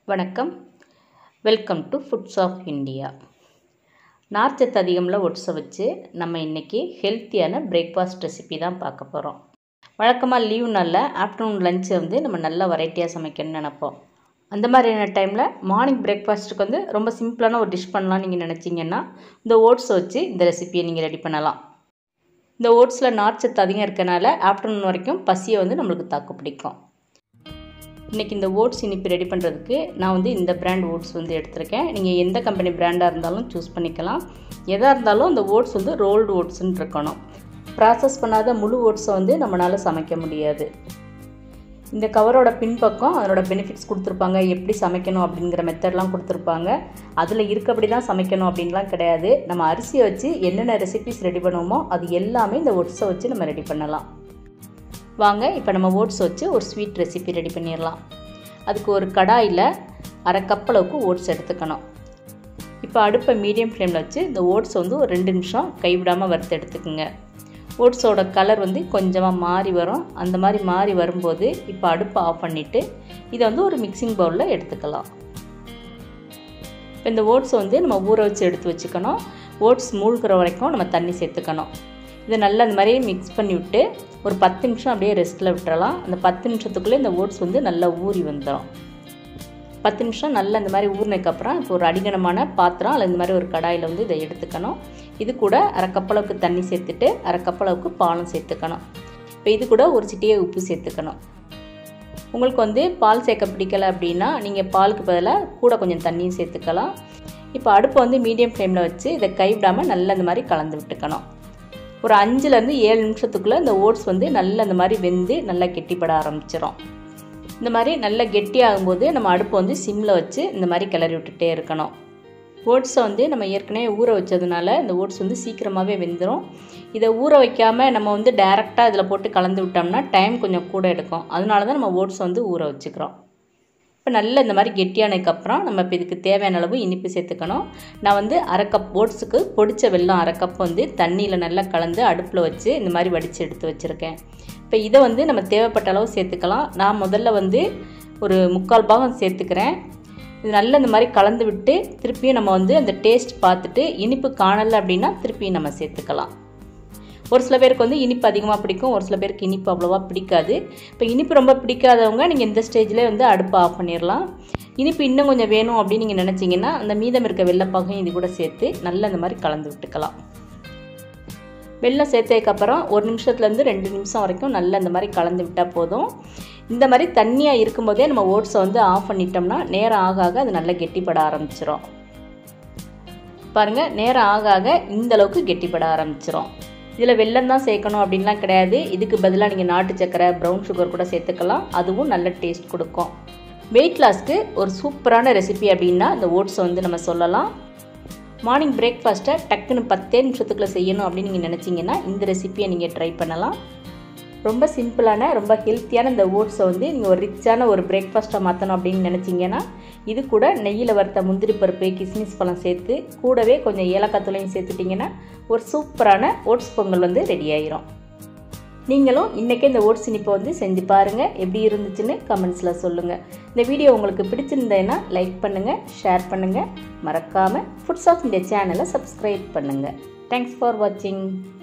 வணக்கம் welcome to foods of India நார்ச்சத்து அதிகமுள்ள ஒட்ஸை வச்சு நம்ம இன்றைக்கி ஹெல்த்தியான பிரேக்ஃபாஸ்ட் ரெசிபி தான் பார்க்க போகிறோம் வழக்கமாக லீவ் நாளில் ஆஃப்டர்நூன் லஞ்சை வந்து நம்ம நல்லா வெரைட்டியாக சமைக்கணும்னு நினைப்போம் அந்த மாதிரியான டைமில் மார்னிங் பிரேக்ஃபாஸ்ட்டுக்கு வந்து ரொம்ப சிம்பிளான ஒரு டிஷ் பண்ணலாம்னு நீங்கள் நினச்சிங்கன்னா இந்த ஓட்ஸை வச்சு இந்த ரெசிபியை நீங்கள் ரெடி பண்ணலாம் இந்த ஓட்ஸில் நார்ச்சத்து அதிகம் இருக்கனால ஆஃப்டர்நூன் வரைக்கும் பசியை வந்து நம்மளுக்கு தாக்கு பிடிக்கும் இன்றைக்கி இந்த ஓட்ஸ் இனிப்பு ரெடி பண்ணுறதுக்கு நான் வந்து இந்த பிராண்ட் ஓட்ஸ் வந்து எடுத்திருக்கேன் நீங்கள் எந்த கம்பெனி பிராண்டாக இருந்தாலும் சூஸ் பண்ணிக்கலாம் எதாக இருந்தாலும் அந்த ஓட்ஸ் வந்து ரோல்டு ஓட்ஸ்ன்னு இருக்கணும் ப்ராசஸ் பண்ணாத முழு ஓட்ஸை வந்து நம்மளால் சமைக்க முடியாது இந்த கவரோட பின்பக்கம் அதனோட பெனிஃபிட்ஸ் கொடுத்துருப்பாங்க எப்படி சமைக்கணும் அப்படிங்கிற மெத்தட்லாம் கொடுத்துருப்பாங்க அதில் இருக்கபடி தான் சமைக்கணும் அப்படின்லாம் கிடையாது நம்ம அரிசியை வச்சு என்னென்ன ரெசிபிஸ் ரெடி பண்ணுவோமோ அது எல்லாமே இந்த ஓட்ஸை வச்சு நம்ம ரெடி பண்ணலாம் வாங்க இப்போ நம்ம ஓட்ஸ் வச்சு ஒரு ஸ்வீட் ரெசிபி ரெடி பண்ணிடலாம் அதுக்கு ஒரு கடாயில் அரை கப் அளவுக்கு ஓட்ஸ் எடுத்துக்கணும் இப்போ அடுப்பை மீடியம் ஃப்ளேமில் வச்சு இந்த ஓட்ஸ் வந்து ஒரு ரெண்டு நிமிஷம் கைவிடாமல் வறுத்து எடுத்துக்கோங்க ஓட்ஸோட கலர் வந்து கொஞ்சமாக மாறி வரும் அந்த மாதிரி மாறி வரும்போது இப்போ அடுப்பை ஆஃப் பண்ணிவிட்டு இதை வந்து ஒரு மிக்சிங் பவுலில் எடுத்துக்கலாம் இப்போ இந்த ஓட்ஸை வந்து நம்ம ஊற வச்சு எடுத்து வச்சுக்கணும் ஓட்ஸ் மூழ்கிற வரைக்கும் நம்ம தண்ணி சேர்த்துக்கணும் இதை நல்லா இந்த மாதிரி மிக்ஸ் பண்ணி விட்டு ஒரு பத்து நிமிஷம் அப்படியே ரெஸ்ட்டில் விட்டுறலாம் அந்த பத்து நிமிஷத்துக்குள்ளே இந்த ஓட்ஸ் வந்து நல்லா ஊறி வந்துடும் பத்து நிமிஷம் நல்லா இந்த மாதிரி ஊறினதுக்கப்புறம் இப்போ ஒரு அடிகனமான பாத்திரம் அல்லது இந்த மாதிரி ஒரு கடாயில் வந்து இதை எடுத்துக்கணும் இது கூட அரை கப்பளவுக்கு தண்ணி சேர்த்துட்டு அரை கப்பளவுக்கு பாலும் சேர்த்துக்கணும் இப்போ இது கூட ஒரு சிட்டியை உப்பு சேர்த்துக்கணும் உங்களுக்கு வந்து பால் சேர்க்க பிடிக்கல அப்படின்னா நீங்கள் பாலுக்கு பதிலாக கூட கொஞ்சம் தண்ணியும் சேர்த்துக்கலாம் இப்போ அடுப்பை வந்து மீடியம் ஃப்ளேமில் வச்சு இதை கைவிடாமல் நல்லா இந்த மாதிரி கலந்து விட்டுக்கணும் ஒரு அஞ்சுலேருந்து ஏழு நிமிஷத்துக்குள்ளே இந்த ஓட்ஸ் வந்து நல்லா இந்த மாதிரி வெந்து நல்லா கெட்டிப்பட ஆரம்பிச்சிடும் இந்த மாதிரி நல்லா கெட்டியாகும்போது நம்ம அடுப்பை வந்து சிம்மில் வச்சு இந்த மாதிரி கிளறி விட்டுட்டே இருக்கணும் ஓட்ஸை வந்து நம்ம ஏற்கனவே ஊற வச்சதுனால இந்த ஓட்ஸ் வந்து சீக்கிரமாகவே வெந்துடும் இதை ஊற வைக்காமல் நம்ம வந்து டேரெக்டாக இதில் போட்டு கலந்து விட்டோம்னா டைம் கொஞ்சம் கூட எடுக்கும் அதனால தான் நம்ம ஓட்ஸை வந்து ஊற வச்சுக்கிறோம் இப்போ நல்லா இந்த மாதிரி கெட்டியானதுக்கப்புறம் நம்ம இப்போ இதுக்கு தேவையான அளவு இனிப்பு சேர்த்துக்கணும் நான் வந்து அரை கப் ஓட்ஸுக்கு பொடிச்ச வெல்லம் அரை கப் வந்து தண்ணியில் நல்லா கலந்து அடுப்பில் வச்சு இந்த மாதிரி வடித்து எடுத்து வச்சுருக்கேன் இப்போ இதை வந்து நம்ம தேவைப்பட்ட அளவு சேர்த்துக்கலாம் நான் முதல்ல வந்து ஒரு முக்கால் பாகம் சேர்த்துக்கிறேன் இது நல்லா இந்த மாதிரி கலந்து விட்டு திருப்பியும் நம்ம வந்து அந்த டேஸ்ட் பார்த்துட்டு இனிப்பு காணலை அப்படின்னா திருப்பியும் நம்ம சேர்த்துக்கலாம் ஒரு சில பேருக்கு வந்து இனிப்பு அதிகமாக பிடிக்கும் ஒரு சில பேருக்கு இனிப்பு அவ்வளோவா பிடிக்காது இப்போ இனிப்பு ரொம்ப பிடிக்காதவங்க நீங்கள் இந்த ஸ்டேஜில் வந்து அடுப்பை ஆஃப் பண்ணிடலாம் இனிப்பு இன்னும் கொஞ்சம் வேணும் அப்படின்னு நீங்கள் நினச்சிங்கன்னா அந்த மீதம் இருக்க வெள்ளைப்பாகையும் இது கூட சேர்த்து நல்லா இந்த மாதிரி கலந்து விட்டுக்கலாம் வெள்ளம் சேர்த்ததுக்கப்புறம் ஒரு நிமிஷத்துலேருந்து ரெண்டு நிமிஷம் வரைக்கும் நல்லா இந்த மாதிரி கலந்து விட்டால் போதும் இந்த மாதிரி தண்ணியாக இருக்கும்போதே நம்ம ஓட்ஸை வந்து ஆஃப் பண்ணிட்டோம்னா நேரம் ஆக ஆக அது நல்லா கெட்டிப்பட ஆரம்பிச்சிரும் பாருங்கள் நேரம் ஆக ஆக இந்த அளவுக்கு கெட்டிப்பட ஆரம்பிச்சிரும் இதில் வெல்லம் தான் சேர்க்கணும் அப்படின்லாம் கிடையாது இதுக்கு பதிலாக நீங்கள் நாட்டு சக்கரை ப்ரௌன் சுகர் கூட சேர்த்துக்கலாம் அதுவும் நல்ல டேஸ்ட் கொடுக்கும் வெயிட் லாஸ்க்கு ஒரு சூப்பரான ரெசிபி அப்படின்னா இந்த ஓட்ஸை வந்து நம்ம சொல்லலாம் மார்னிங் பிரேக்ஃபாஸ்ட்டை டக்குன்னு பத்தே நிமிஷத்துக்குள்ளே செய்யணும் அப்படின்னு நீங்கள் நினச்சிங்கன்னா இந்த ரெசிப்பியை நீங்கள் ட்ரை பண்ணலாம் ரொம்ப சிம்பிளான ரொம்ப ஹெல்த்தியான இந்த ஓட்ஸை வந்து நீங்கள் ஒரு ரிச்சான ஒரு பிரேக்ஃபாஸ்ட்டாக மாற்றணும் அப்படின்னு நினச்சிங்கன்னா இது கூட நெய்யில் வறுத்த முந்திரி பருப்பு கிஸ்மிஸ் பழம் சேர்த்து கூடவே கொஞ்சம் ஏலக்காய் தூளையும் சேர்த்துட்டிங்கன்னா ஒரு சூப்பரான ஓட்ஸ் பொங்கல் வந்து ரெடி ஆயிரும் நீங்களும் இன்றைக்கே இந்த ஓட்ஸ் இனிப்பை வந்து செஞ்சு பாருங்கள் எப்படி இருந்துச்சுன்னு கமெண்ட்ஸில் சொல்லுங்கள் இந்த வீடியோ உங்களுக்கு பிடிச்சிருந்தேன்னா லைக் பண்ணுங்கள் ஷேர் பண்ணுங்கள் மறக்காமல் ஃபுட்ஸ் ஆஃப் இந்தியா சேனலை சப்ஸ்கிரைப் பண்ணுங்கள் தேங்க்ஸ் ஃபார் வாட்சிங்